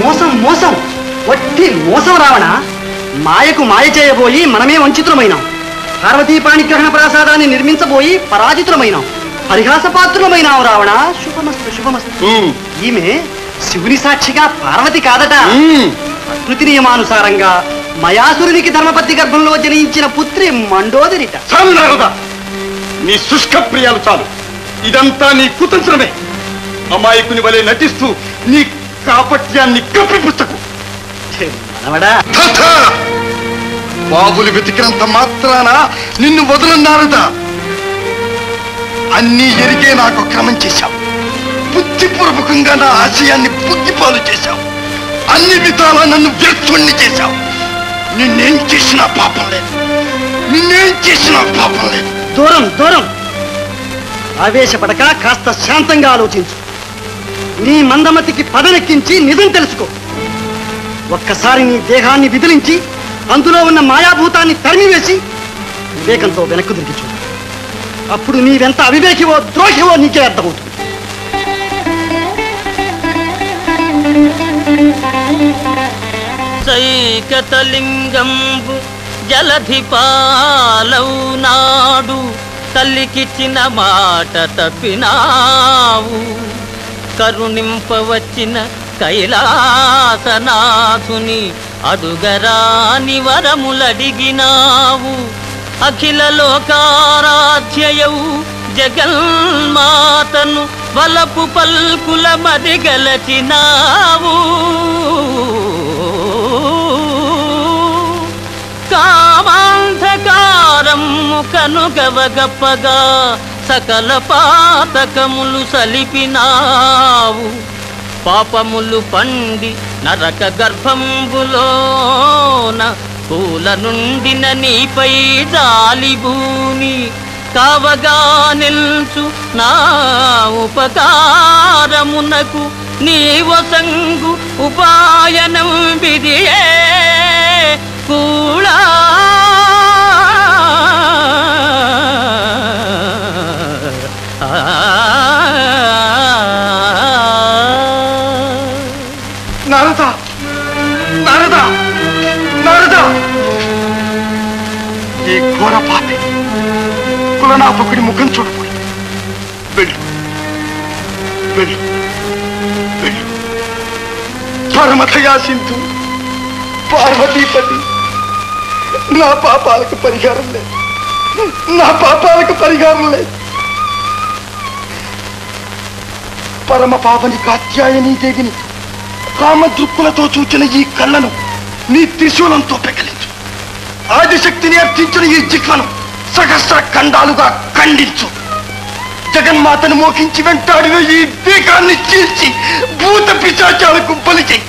మోసం మోసం వట్టి మోసం రావణ మాయకు మాయ చేయబోయి మనమే వంచితులమైనాం పార్వతీ పాణిగ్రహణ ప్రసాదాన్ని నిర్మించబోయి పరాజితులమైనాం పరిహాసపాత్రులమైనాం రావణ శుభమస్తు శుభమస్తు ఈమె శివుని సాక్షిగా పార్వతి కాదట ప్రకృతి నియమానుసారంగా మయాసురునికి ధర్మపతి గర్భంలో జనించిన పుత్రి మండోదరిట చాలు నారదా నీ శుష్క ప్రియాలు చాలు ఇదంతా నీ కుతంత్రమే అమాయకుని వలె నటిస్తూ నీ కాపట్యాన్ని కప్పిపుచ్చకు మనవడా బాబులు వెతికినంత మాత్రాన నిన్ను వదలన్నారదా అన్నీ ఎరిగే నాకు క్రమం చేశావు బుద్ధిపూర్వకంగా నా ఆశయాన్ని బుద్ధిపాలు చేశావు అన్ని విధాలా నన్ను వ్యర్థుణ్ణి చేశావు నిన్నేం చేసినా పాపం లేదు నిన్నేం చేసినా పాపం లేదు దూరం దూరం ఆవేశపడక కాస్త శాంతంగా ఆలోచించు నీ మందమతికి పదనెక్కించి నిజం తెలుసుకో ఒక్కసారి నీ దేహాన్ని విదిలించి అందులో ఉన్న మాయాభూతాన్ని తరిమివేసి వివేకంతో వెనక్కు తిరిగి చూడు అప్పుడు నీవెంత అవివేకివో ద్రోహివో నీకే అర్థమవుతుంది సైకతలింగంబు జలధి పాలౌనాడు తల్లికిచ్చిన మాట తప్పినావు కరుణింపవచ్చిన కైలాసనాథుని అడుగరాని వరములడిగినావు అఖిల లోకారాధ్యయవు జగన్మాతను వలపు పల్కుల మదిగలచినావు కామాంధకారము కనుగవగప్పగా సకల పాతకములు సలిపినావు పాపములు పండి నరక గర్భంబులోన పూల నుండిన నీపై జాలిభూమి కావగా నిల్చు నా ఉపకారమునకు నీవసంగు ఉపాయనం విధియే కూడా నారద నారద నారద ఈ ఘోర పాపి కులనాపకుడి ముఖం చూడబోయి వెళ్ళు వెళ్ళు వెళ్ళు పరమథయా సింధు పార్వతీపతి నా పాపాలకు పరిహారం లేదు నా పాపాలకు పరిహారం లేదు పరమ పాపని కాత్యాయని దేవిని కామదృక్కులతో చూచిన ఈ కళ్ళను నీ త్రిశూలంతో పెకలించు ఆదిశక్తిని అర్థించిన ఈ జిహ్వను సహస్ర ఖండాలుగా ఖండించు జగన్మాతను మోకించి వెంటాడిన ఈ దీకాన్ని చీల్చి భూత పిశాచాలకు బలి చెయ్యి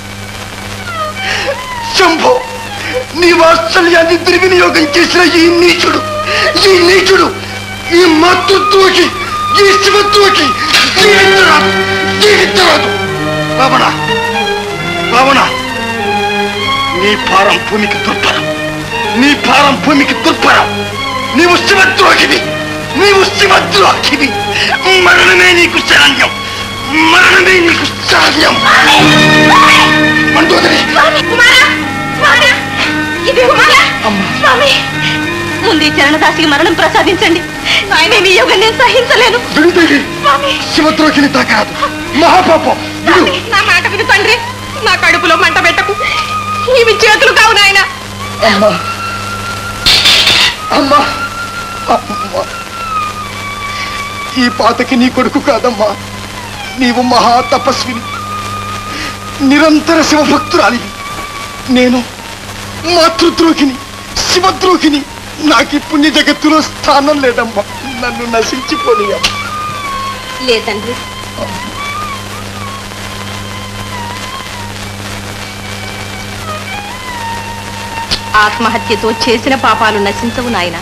శంభో నీ వాత్సల్యాన్ని దుర్వినియోగం చేసిన ఈ నీచుడు ఈ నీచుడు ఈ మాతృత్వకి ఈ శివత్వకి జీవించరాదు జీవించరాదు రావణ రావణ నీ భారం భూమికి దుర్భరం నీ భారం భూమికి దుర్భరం నీవు శివద్రోహివి నీవు శివద్రోహివి మరణమే నీకు శరణ్యం మరణమే నీకు శరణ్యం మండోదరి ఇది ఉమారా స్వామి ముందు ఈ చరణదాసికి మరణం ప్రసాదించండి ఆయన నీ యోగం నేను సహించలేను విడుదేవి స్వామి శివద్రోహిని తాకాదు మహాపాపం విడు స్వామి, నా మాట విను తండ్రి నా కడుపులో మంట పెట్టకు ఇవి చేతులు కావు నాయన అమ్మా అమ్మా అమ్మా ఈ పాతకి నీ కొడుకు కాదమ్మా నీవు మహా తపస్విని నిరంతర శివభక్తురాలివి నేను మాతృద్రోహిని శివద్రోహిని నాకు ఈ పుణ్య జగత్తులో స్థానం లేదమ్మా నన్ను నశించిపోనియమ్మా లే తండ్రి ఆత్మహత్యతో చేసిన పాపాలు నశించవు నాయన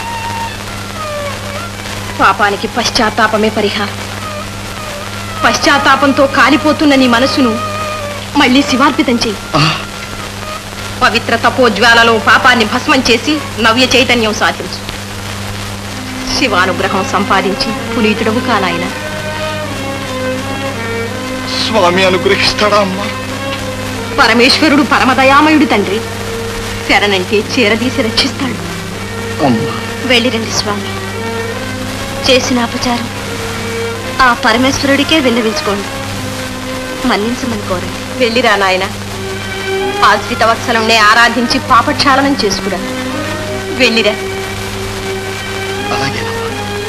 పాపానికి పశ్చాత్తాపమే పరిహారం పశ్చాత్తాపంతో కాలిపోతున్న నీ మనసును మళ్ళీ శివార్పితం చెయ్యి పవిత్ర తపోజ్వాలలో పాపాన్ని భస్మం చేసి నవ్య చైతన్యం సాధించు శివానుగ్రహం సంపాదించి పునీతుడవు కానాయన స్వామి అనుగ్రహిస్తాడా అమ్మా పరమేశ్వరుడు పరమదయామయుడు తండ్రి శరణంటే చీరదీసి రక్షిస్తాడు అమ్మా వెళ్ళిరండి స్వామి చేసిన అపచారం ఆ పరమేశ్వరుడికే విన్నవించుకోండి మన్నించమని కోరండి వెళ్ళిరా నాయన ఆశ్రిత వత్సలంనే ఆరాధించి పాపక్షాళనం చేసుకురా వెళ్ళిరా అలాగేనమ్మా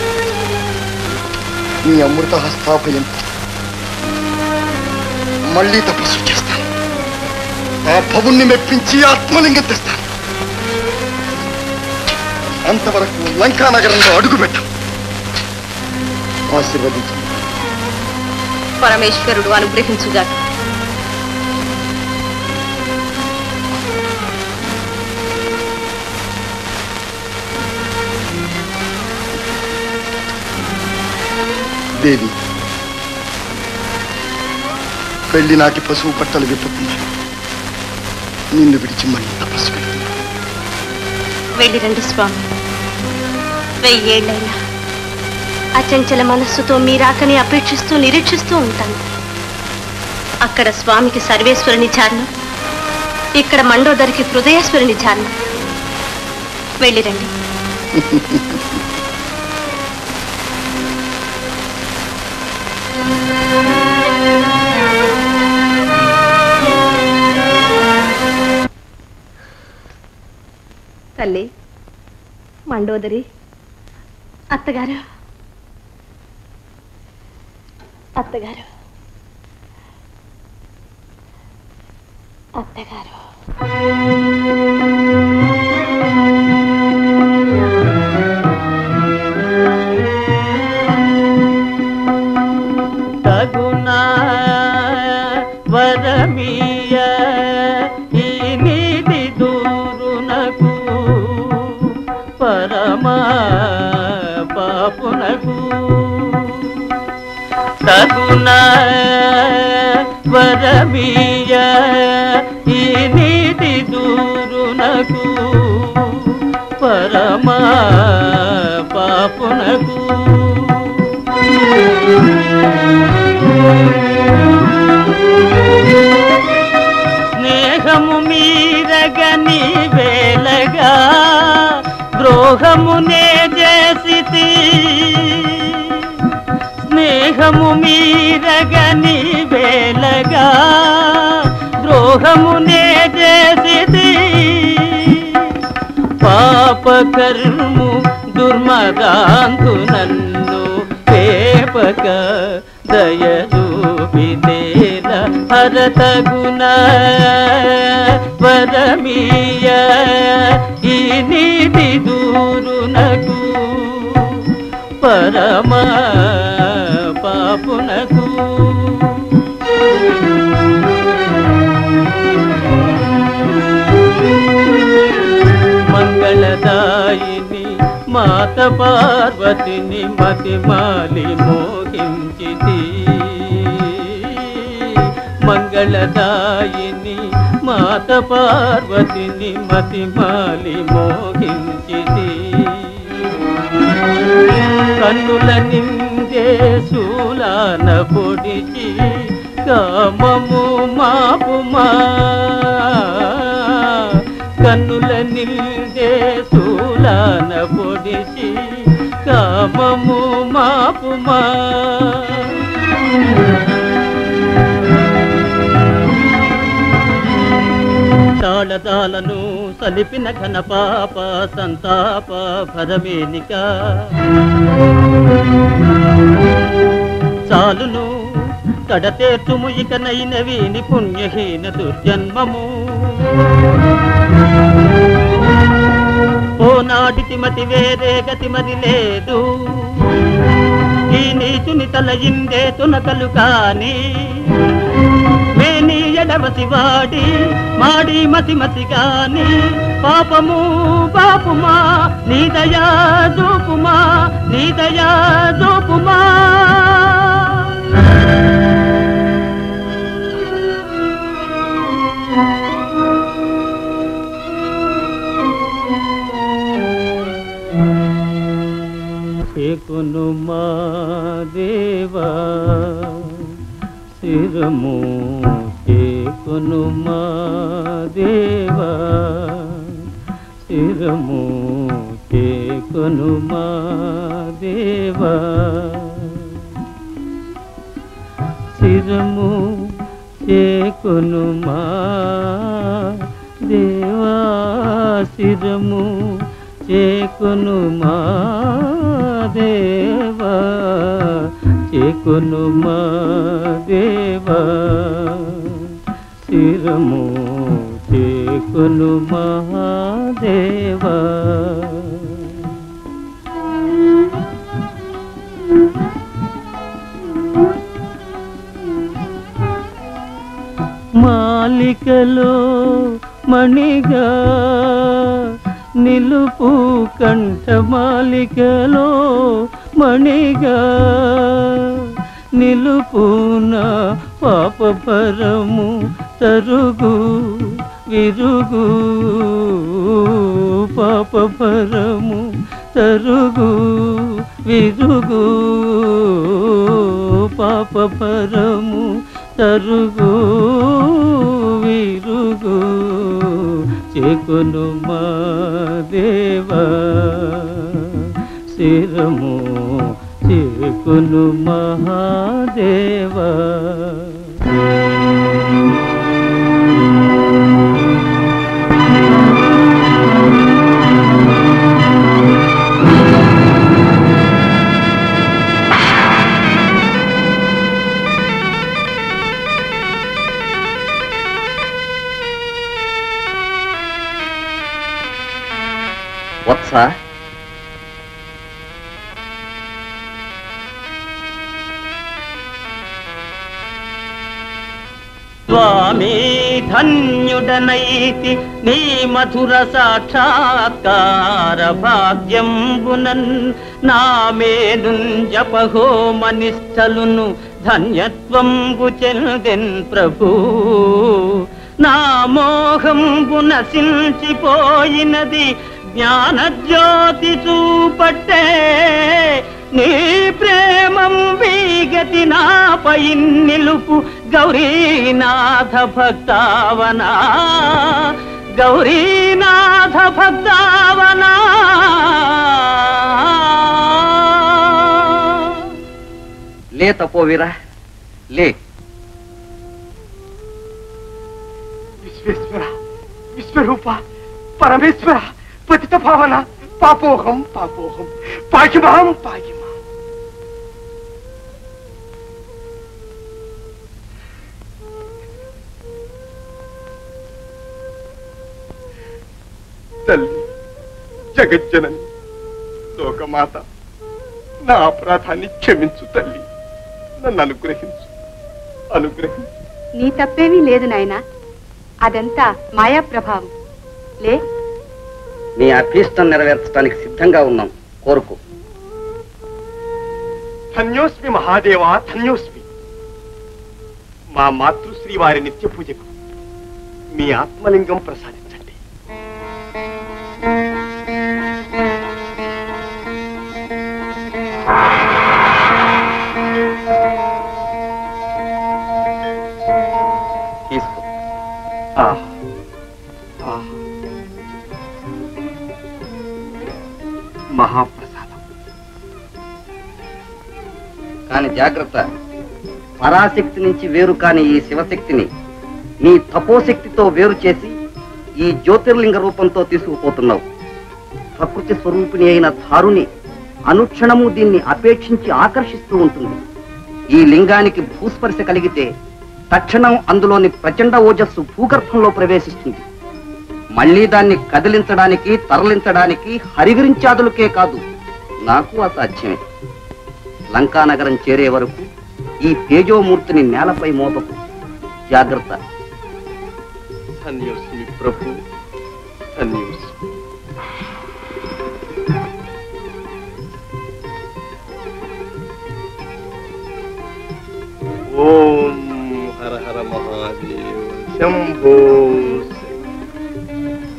నీ అమృత హస్తాభయం మళ్ళీ తపస్సు చేస్తాను ఆ భవుణ్ణి మెప్పించి ఆత్మలింగం తెస్తాను అంతవరకు లంకా నగరంలో అడుగు పెట్టాం ఆశీర్వదించు పరమేశ్వరుడు అనుగ్రహించుగా దేవి పెళ్లి నాటి పశువు పట్టలు విప్పుతుంది నిన్ను విడిచి మళ్ళీ తపస్సు పెడుతుంది వెళ్ళిరండి స్వామి వెయ్యేళ్ళైనా అచంచల మనస్సుతో మీ రాకని అపేక్షిస్తూ నిరీక్షిస్తూ ఉంటాను అక్కడ స్వామికి సర్వేశ్వరుని చారణ ఇక్కడ మండోదరికి హృదయేశ్వరుని చారణ వెళ్ళిరండి తల్లి మండోదరి అత్తగారు అత్తగారు అత్తగారు తగునా వరమీయ ఈ నీతి దూరునకు పరమా పాపునకు తగునా వరమీయ ఈ నీతి దూరునకు పరమా పాపునకు స్నేహము మీరగని వేలగా ద్రోహమునే చేసి స్నేహము మీరగని వేలగా ద్రోహమునే చేసి పాప కర్ము దుర్మదాంతు నన్ను పేపక దయచూపితేల హరతగుణ వరమీయ ఈ నీతి దూరునకు పరమ పాపునకు మంగళదాయిని మాత పార్వతిని మతిమాలి మోహించితి మంగళదాయిని మాత పార్వతిని మతిమాలి మోహించితి కన్నుల నిందే శూలాన పొడిచి కామము మాపుమా కన్నుల నిందే శూలాన పొడిచి కామము మాపుమా తాళతాలను సలిపిన ఘన పాప సంతాప భరమేనిక చాలును కడతేర్చుము ఇకనైన వీని పుణ్యహీన దుర్జన్మము ఓ నాటికి మతి వేరే గతి మరి లేదు ఈ నీచుని తల ఇందే తునకలు కాని మేని ఎడవసి వాడి మాడి మతి మతి గాని పాపము పాపుమా నీ దయా దూపుమా నీ దయా దూపుమా చేకును మా దేవా శిరము చేకును చేకొను మా దేవా శిరము చేకొను మా దేవా శిరము చేకొను మా దేవా శిరము చేకొను మా దేవా చేకొను మా దేవా శిరము చేకొను మహాదేవా మాలికలో మణిగా నిలుపు కంఠ మాలికలో మణిగా నిలుపున పాప పరము తరుగు విరుగు పాప పరము తరుగు విరుగు పాప పరము తరుగు విరుగు చేకొను మా దేవా శిరము చేకొను మహాదేవా వత్స స్వామి ధన్యుడనైతి నీ మధుర సాక్షాత్కార భాగ్యంబునన్ నా మేను జపహోమనిష్టలును ధన్యత్వంబు చెందెన్ ప్రభు నా మోహంబు నశించిపోయినది జ్ఞానజ్యోతి చూపట్టే నీ ప్రేమం వీగతి నాపై నిలుపు గౌరీనాథ భక్తావనా గౌరీనాథ భక్తావనా లే తపోవీరా లే విశ్వేశ్వర విశ్వరూప పరమేశ్వర పతిత భావన పాపోహం పాపోహం పాకిమాం పాకిమా తల్లి జగజ్జనని లోకమాత నా అపరాధాన్ని క్షమించు తల్లి నన్ను అనుగ్రహించు అనుగ్రహించు నీ తప్పేమీ లేదు నాయనా అదంతా మాయా ప్రభావం లే నీ అభీష్టం నెరవేర్చడానికి సిద్ధంగా ఉన్నాం కోరుకో ధన్యోస్మి మహాదేవా ధన్యోస్మి మా మాతృశ్రీ వారి నిత్య పూజకు మీ ఆత్మలింగం ప్రసాదించండి తీసుకో ఆహ్. ఆహ్. మహాప్రసాదం కాని జాగ్రత్త పరాశక్తి నుంచి వేరు కాని ఈ శివశక్తిని నీ తపోశక్తితో వేరు చేసి ఈ జ్యోతిర్లింగ రూపంతో తీసుకుపోతున్నావు ప్రకృతి స్వరూపిణి అయిన ధారుని అనుక్షణము దీన్ని అపేక్షించి ఆకర్షిస్తూ ఉంటుంది ఈ లింగానికి భూస్పర్శ కలిగితే తక్షణం అందులోని ప్రచండ ఓజస్సు భూగర్భంలో ప్రవేశిస్తుంది మళ్ళీ దాన్ని కదిలించడానికి తరలించడానికి హరివిరించాదులకే కాదు నాకు అసాధ్యమే లంకానగరం చేరే వరకు ఈ తేజోమూర్తిని నేలపై మోపకు జాగ్రత్త ధన్యోస్మి ప్రభు ధన్యోస్మి ఓం హర హర మహాదేవ శంభో శంకర.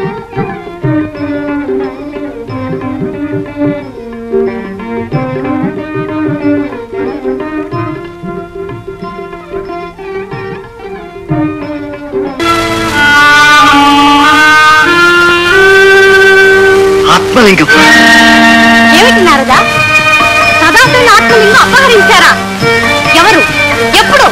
ఆ ఆత్మలింగం అపహరించారా ఎవరు ఎప్పుడు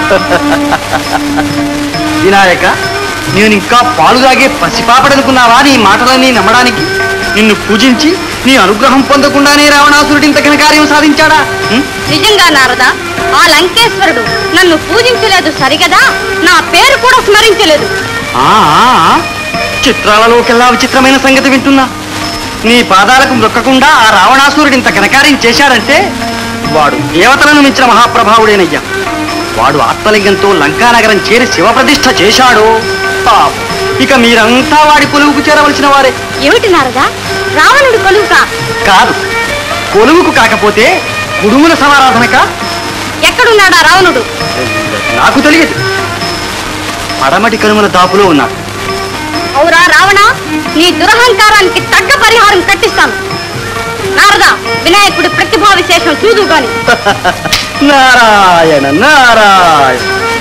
వినాయక నేను ఇంకా పాలు తాగే పసిపాపడనుకున్నావా నీ మాటలన్నీ నమ్మడానికి నిన్ను పూజించి నీ అనుగ్రహం పొందకుండానే రావణాసురుడి ఇంత ఘన కార్యం సాధించాడా ఉం? నిజంగా నారదా ఆ లంకేశ్వరుడు నన్ను పూజించలేదు సరిగదా నా పేరు కూడా స్మరించలేదు ఆ, ఆ, ఆ. చిత్రాలలోకెల్లా విచిత్రమైన సంగతి వింటున్నా నీ పాదాలకు మొక్కకుండా ఆ రావణాసురుడు ఇంత ఘనకార్యం చేశాడంటే వాడు దేవతలను మించిన మహాప్రభావుడేనయ్యా వాడు ఆత్మలింగంతో లంకానగరం చేరి శివప్రతిష్ఠ చేశాడు పాపం. ఇక మీరంతా వాడి కొలువుకు చేరవలసిన వారే ఏమిటి నారదా రావణుడు కొలువుకా కాదు కొలువుకు కాకపోతే కుడుముల సమారాధనక ఎక్కడున్నాడా రావణుడు నాకు తెలియదు పడమటి కనుమల దాపులో ఉన్నాడు అవురా రావణ నీ దురహంకారానికి తగ్గ పరిహారం కట్టిస్తాను నారదా వినాయకుడి ప్రతిభా విశేషం చూదు గాని నారాయణ నారాయణ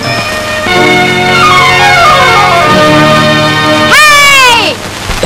హే!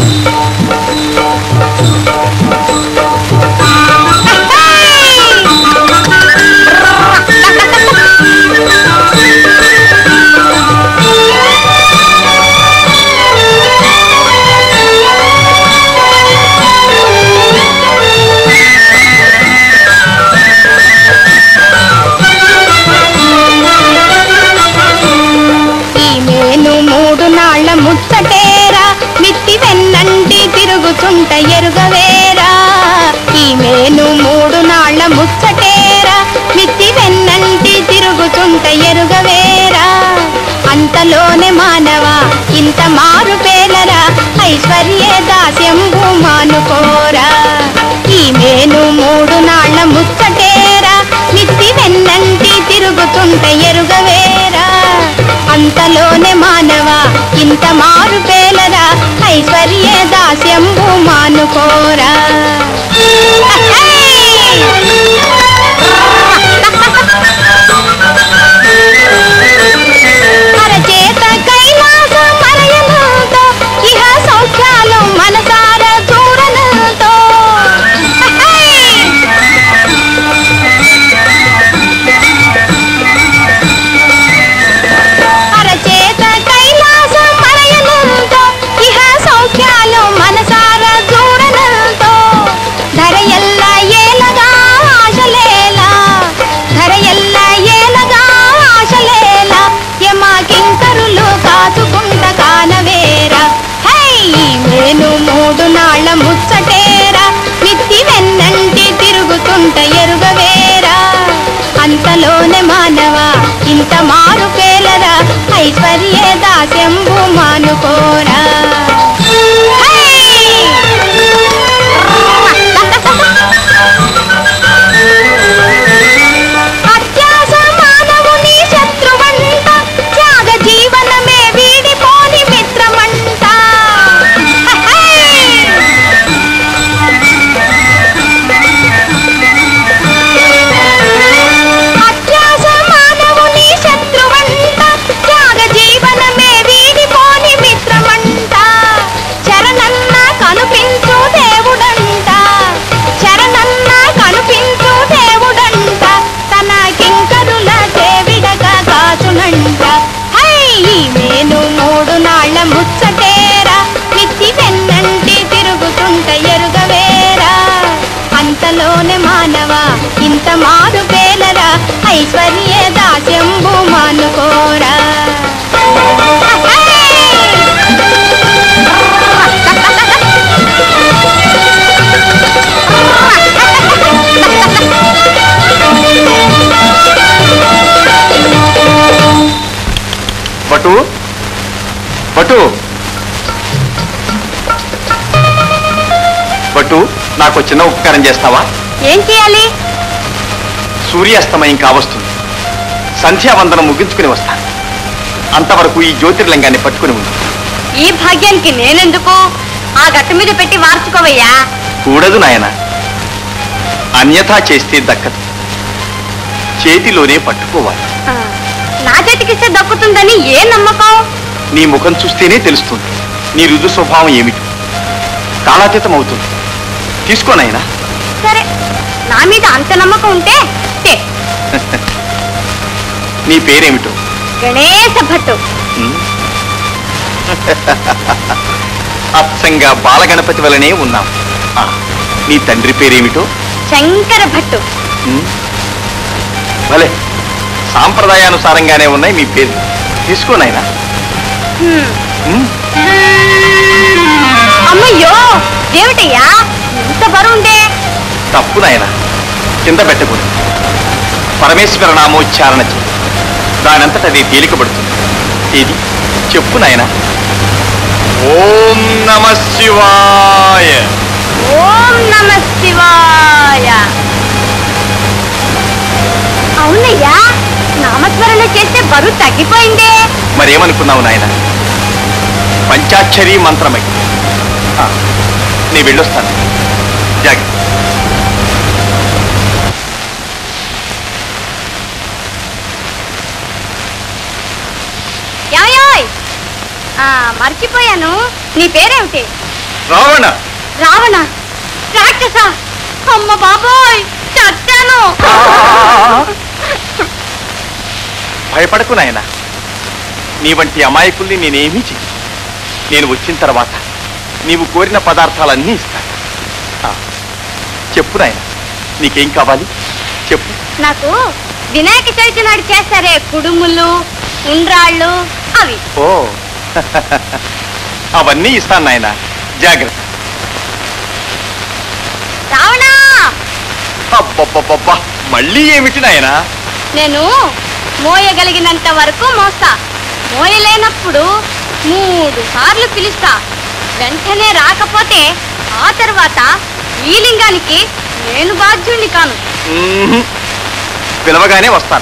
ఈ మేను మూడు నాళ్ల ముచ్చటేరా మిత్తి వెన్నంటి తిరుగుతుంట ఎరుగవేరా ఈ మేను మూడు నాళ్ల ముచ్చటేరా మిత్తి వెన్నంటి తిరుగుతుంట ఎరుగవేరా అంతలోనే మానవ ఇంత మారు పేలరా ఐశ్వర్య దాస్యంబు మానుకోరా ఈ మేను మూడు నాళ్ల ముచ్చటేరా మిత్తి వెన్నంటి తిరుగుతుంట ఎరుగవేరా అంతలోనే మానవ ఇంత మారు పేలరా ఐశ్వర్య దాస్యంబు మానుకోరా అరచేత కైలాస మరయనుతో ఇహ సౌఖ్యాలు మనసార చూరనుతో అరచేత కైలాస మరయనుతో ఇహ సౌఖ్యాలు మనసార చూరనుతో ధర ఎల్ల ఏలగా ఆశలేలా ధర ఎల్ల ఏలగా ఆశలేలా యమాకింకరులు కాచుకుంట కానవేరా హై మేను మూడు నాళ్ల ముచ్చటేరా మిత్తి వెన్నంటి తిరుగుతుంట ఎరుగవేరా అంతలోనే మానవ ఇంత మారు పేలరా ఐశ్వర్య దాస్యంబు మానుకోరా అత్యాస మానవుని శత్రువంట త్యాగ జీవనమే వీడిపోని మిత్రమంట అత్యాస మానవుని శత్రువంట త్యాగ జీవనమే వీడిపోని మిత్రమంట చరణన్న కనుపించు దేవుడంట చరణన్న కనుపించు దేవుడంట తన కింకరుల దేవిడగా కాచునంట హై ఈ మేను మూడు నాళ్ల ముచ్చటేరా మిత్తి వెన్నంటి తిరుగుతుంట ఎరుగవేరా అంతలోనే మానవ ఇంత మారు పేలరా ఐశ్వర్య దాస్యంబు మానుకోరా బటు బటు బటు నాకు చిన్న ఉపకారం చేస్తావా ఏం చేయాలి సూర్యాస్తమయం కావస్తుంది సంధ్యావందనం ముగించుకుని వస్తాను అంతవరకు ఈ జ్యోతిర్లింగాన్ని పట్టుకుని ఉంది ఈ భాగ్యానికి నేనెందుకు ఆ గట్టు మీద పెట్టి వార్చుకోవయ్యా కూడదు నాయన అన్యథా చేస్తే దక్కదు చేతిలోనే పట్టుకోవాలి ఆ, నా చేతికిస్తే దక్కుతుందని ఏ నమ్మకం నీ ముఖం చూస్తేనే తెలుస్తుంది నీ రుజు స్వభావం ఏమిటి కాలాతీతం అవుతుంది తీసుకో నాయనా సరే నా మీద అంత నమ్మకం ఉంటే తే, నీ పేరేమిటో గణేశ భట్టు అచ్చంగా బాలగణపతి వలనే ఉన్నాం ఆ, నీ తండ్రి పేరేమిటో శంకర భట్టు ఉమ్. భలే సాంప్రదాయానుసారంగానే ఉన్నాయి మీ పేర్లు తీసుకో నాయనా హ్మ్. ఉమ్. అమ్మయ్యో ఏమిటయ్యా ఇంత బరువుందే తప్పు నాయన కింద పెట్టకూడదు పరమేశ్వర నామోచ్చారణ చేయి దానంతట అది తేలికబడుతుంది ఇది చెప్పు నాయన ఓం నమ శివాయ ఓం నమ శివాయ అవునయ్యా నామస్మరణ చేస్తే బరువు తగ్గిపోయిందే మరేమనుకున్నావు నాయన పంచాక్షరీ మంత్రమై ఆ, నీ వెళ్ళొస్తాను జాగ్రత్త యాయోయ్ ఆ, మర్చిపోయాను నీ పేరేమిటి రావణ రావణ రాక్షస అమ్మ బాబోయ్ చచ్చాను భయపడకు నాయన నీ వంటి అమాయకుల్ని నేనేమీ చెయ్యి నేను వచ్చిన తర్వాత నీవు కోరిన పదార్థాలన్నీ ఇస్తాను ఆ, చెప్పు నాయన నీకేం కావాలి చెప్పు నాకు వినాయక చవితి నాడు చేస్తారే కుడుములు ఉండ్రాళ్ళు అవి ఓ అవన్నీ ఇస్తాను నాయన జాగ్రత్త రావణా అబ్బబ్బబ్బబ్బా మళ్ళీ ఏమిటి నాయనా నేను మోయగలిగినంత వరకు మోస్తా మోయలేనప్పుడు మూడు సార్లు పిలుస్తా వెంటనే రాకపోతే ఆ తర్వాత ఈ లింగానికి నేను బాధ్యుణ్ణి కాను మ్మ్హ్. పిలవగానే వస్తాను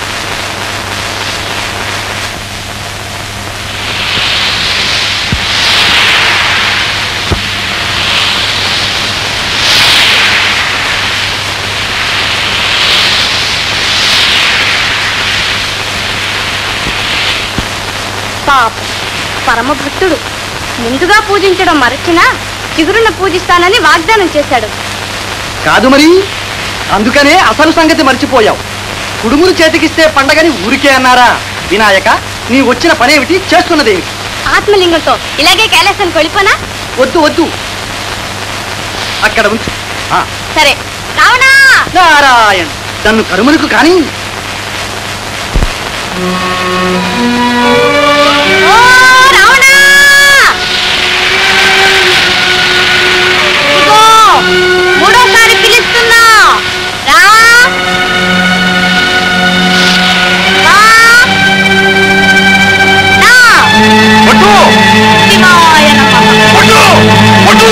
పాప పరమ భక్తుడు ముందుగా పూజించడం మరచినా చిగురున పూజిస్తానని వాగ్దానం చేశాడు కాదు మరి అందుకనే అసలు సంగతి మర్చిపోయావు కుడుములు చేతికిస్తే పండగని ఊరికే అన్నారా వినాయక నీ వచ్చిన పనేమిటి చేస్తున్నదేమిటి ఆత్మలింగంతో ఇలాగే కైలాసానికి వెళ్ళిపోనా వద్దు వద్దు అక్కడ ఉంచు ఆ, సరే రావణా నారాయణ నన్ను కరుములకు కానీ ఓ రావణా ఇదిగో మూడోసారి పిలుస్తున్నా రా రా. రా. పట్టు శివాయ నమః. పట్టు పట్టు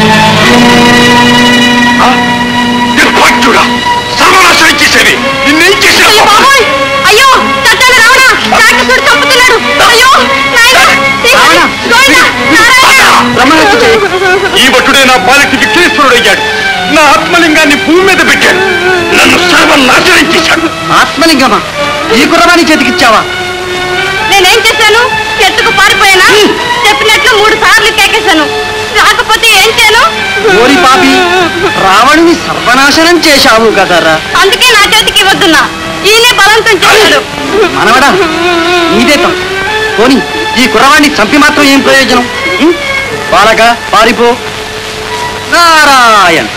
ఆ, నిర్భాగ్యుడా సర్వనాశనం చేసేది నిన్నేం చేసినా అయ్యో బాబోయ్ అయ్యో చచ్చాడు రావణ రాక్షసుడు చంపుతున్నాడు అయ్యో నాయనా శ్రీహరి, గోవిందా, నారాయణ బ్రహ్మహత్య చేయి. ఈ భటుడే నా బాలికి విఘ్నేశ్వరుడయ్యాడు నా ఆత్మలింగాన్ని భూమి మీద పెట్టాడు నన్ను సర్వనాశనం చేశాడు ఆత్మలింగమా ఈ కుర్రవాణి చేతికిచ్చావా నేనేం చేశాను చెట్టుకు పారిపోయానా చెప్పినట్లు మూడు సార్లు కేకేశాను రాకపోతే ఏం చేయను ఓరి పాపి రావణుని సర్వనాశనం చేశావు కదరా అందుకే నా చేతికి ఇవ్వద్దున్నా ఈయనే బలవంతం చేశాడు మనవడా నీదే తప్పు పోని ఈ కుర్రవాణ్ణి చంపి మాత్రం ఏం ప్రయోజనం ఉం? బాలక పారిపో నారాయణ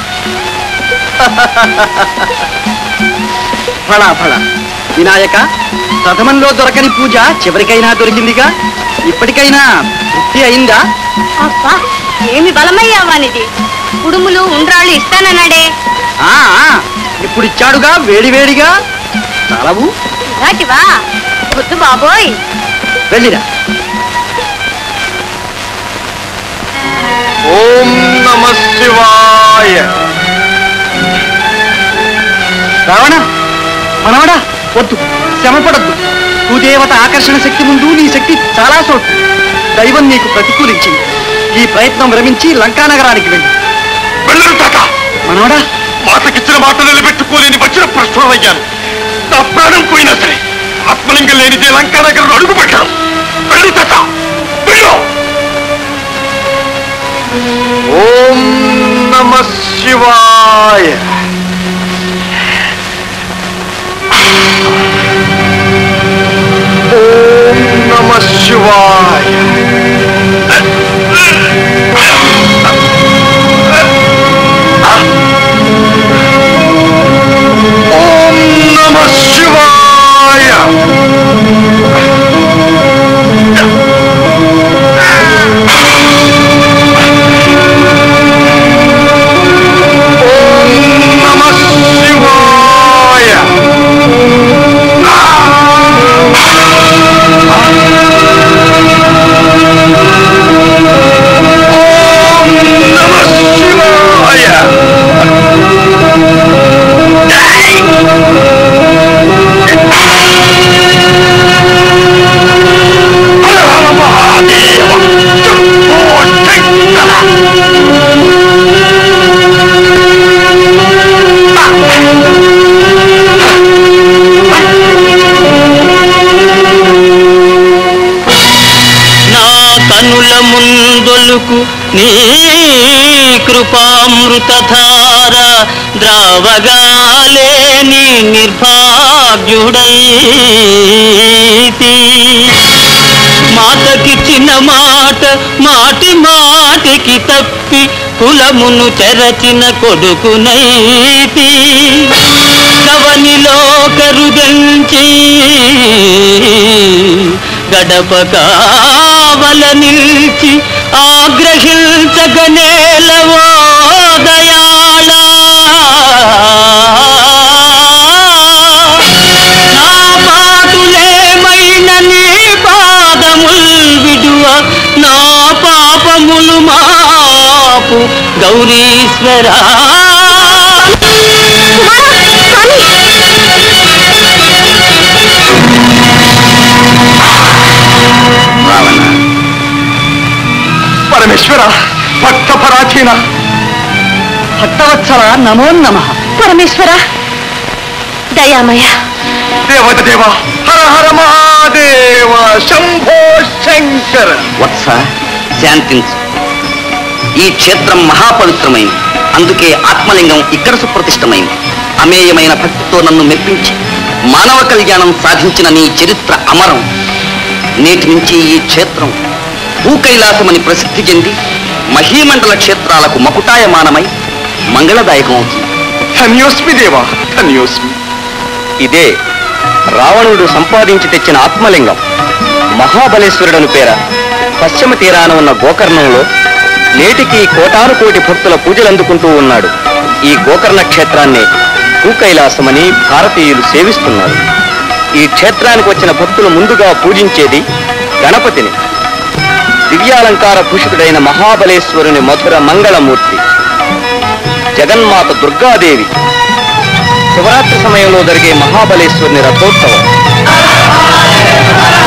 ఫళ ఫళ వినాయక ప్రథమంలో దొరకని పూజ చివరికైనా దొరికిందిగా ఇప్పటికైనా తృప్తి అయిందా అబ్బా ఏమి బలమయ్యావానిది కుడుములు ఉండ్రాళ్ళు ఇస్తానన్నాడే ఆ ఆ, ఇప్పుడు ఇచ్చాడుగా వేడి వేడిగా చాలవు ఇలాంటివా వద్దు బాబోయ్ వెళ్ళిరా ఓం నమ శివాయ రావణ మనవడా వద్దు శ్రమపడద్దు భూదేవత ఆకర్షణ శక్తి ముందు నీ శక్తి చాలా సోటు దైవం నీకు ప్రతికూలించింది ఈ ప్రయత్నం విరమించి లంకానగరానికి వెళ్ళి వెళ్ళరు తాత మనవడా మాతకిచ్చిన మాట నిలబెట్టుకోలేని వచ్చిన ప్రశ్నలయ్యాను నా ప్రాణం పోయినా సరే ఆత్మలింగం లేనిదే లంకా నగరం అడుగు పెట్టడం వెళ్ళు తాత వెళ్ళు ఓం నమ శివాయ ఓం నమ శివాయ ఓం నమ శివాయ ఓం నమ శివాయ ఓం నమ శివాయ హర హర మహాదేవ శంభో శంకర నా కనుల ముందొలుకు నీ కృపామృతధార ద్రావగాలేని నిర్భాగ్యుడైతి మాటకిచ్చిన మాట మాటి మాటికి తప్పి కులమును చెరచిన కొడుకునైతి కవనిలో కరుదంచి గడప కావల నిల్చి ఆగ్రహించగనేలవో దయాళ నా పాటులేమైన నీ పాదముల్ విడువ నా పాపములు మాపు గౌరీశ్వరా రావణ పరమేశ్వర భక్త పరాధీన భక్తవత్సల నమో నమ పరమేశ్వర దయామయ దేవత దేవ హర హర మహాదేవ శంభో శంకర వత్స శాంతించు ఈ క్షేత్రం మహాపవిత్రమైంది అందుకే ఆత్మలింగం ఇక్కడ సుప్రతిష్టమైంది అమేయమైన భక్తితో నన్ను మెప్పించి మానవ కళ్యాణం సాధించిన నీ చరిత్ర అమరం నేటి నుంచి ఈ క్షేత్రం భూకైలాసమని ప్రసిద్ధి చెంది మహీమండల క్షేత్రాలకు మకుటాయమానమై మంగళదాయకం అవుతుంది ధన్యోస్మి దేవ ధన్యోస్మి ఇదే రావణుడు సంపాదించి తెచ్చిన ఆత్మలింగం మహాబలేశ్వరుడను పేర పశ్చిమ తీరాన ఉన్న గోకర్ణంలో నేటికి కోటాను కోటి భక్తుల పూజలు అందుకుంటూ ఉన్నాడు ఈ గోకర్ణ క్షేత్రాన్ని భూకైలాసమని భారతీయులు సేవిస్తున్నారు ఈ క్షేత్రానికి వచ్చిన భక్తులు ముందుగా పూజించేది గణపతిని దివ్యాలంకార భూషితుడైన మహాబలేశ్వరుని మధుర మంగళమూర్తి జగన్మాత దుర్గాదేవి శివరాత్రి సమయంలో జరిగే మహాబలేశ్వరుని రథోత్సవం